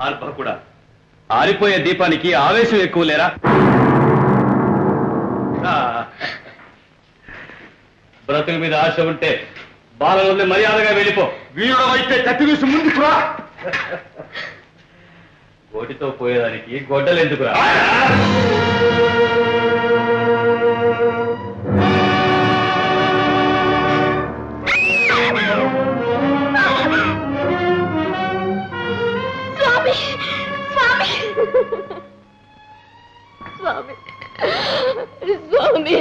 అల్పకుడా ఆరిపోయే దీపానికి ఆవేశం ఎక్కువ లేరా ఆ, బ్రతుకు మీద ఆశ ఉంటే బాలలోనే మర్యాదగా వెళ్ళిపో వీరుడు అయితే కత్తి వేసి ముందుకురా గోటితో పోయేదానికి గొడ్డలు ఎందుకురా స్వామి స్వామి స్వామి స్వామి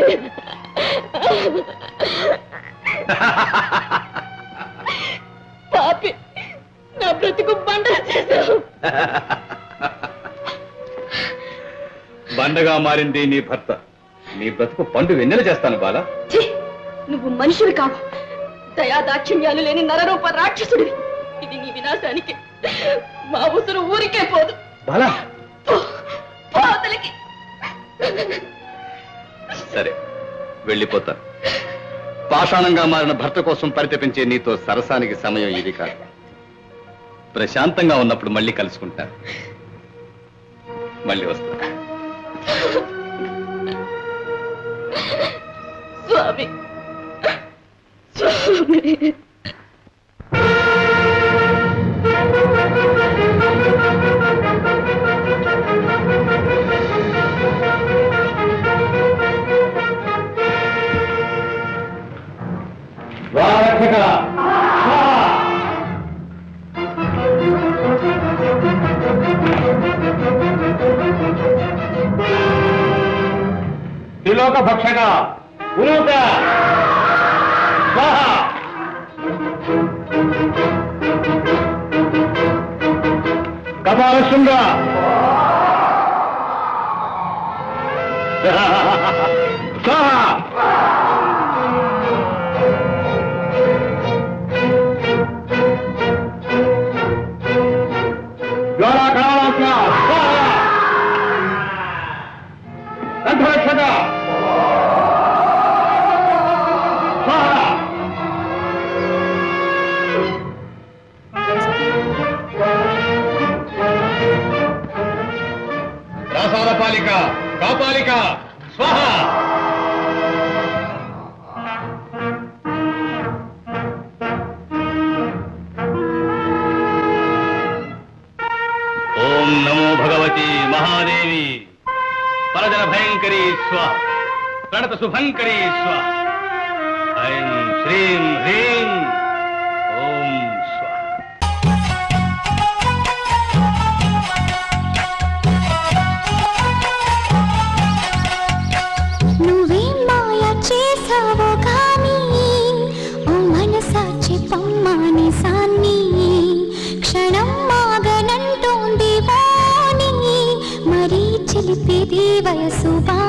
పాపి నా బ్రతుకు బండ చేశావు బండగా మారింది నీ భర్త నీ బ్రతుకు పండు వెన్నెల చేస్తాను బాలా ఛీ! నువ్వు మనుషులు కావు దయా దాక్షిణ్యాలు లేని నరరూప రాక్షసుడివి ఇది నీ వినాశానికి మా ఉసురు ఊరికే పోదు బాలా పో, పో అవతలికి సరే వెళ్ళిపోతాను పాషాణంగా మారిన భర్త కోసం పరితపించే నీతో సరసానికి సమయం ఇది కాదు ప్రశాంతంగా ఉన్నప్పుడు మళ్ళీ కలుసుకుంటాను మళ్ళీ వస్తా స్వామి స్వామి త్రిలోక భక్షక ఉనూత కపాల శృంగ జ్వాలా కణాళాస్య కంఠరక్షక రాసాలపాలిక కాపాలిక స్వాహ ఓం నమో భగవతి మహాదేవి పరజన భయంకరీ స్వ ప్రణత శుభంకరీ స్వ ఐం శ్రీం హ్రీం ఓం స్వ నువ్వేం మాయ చేసావో కానీ ఓ మనసా చెప్పమ్మాని సాన్ని క్షణం మాగనంటోంది వాణి మరీ చిలిపేది వయసు బా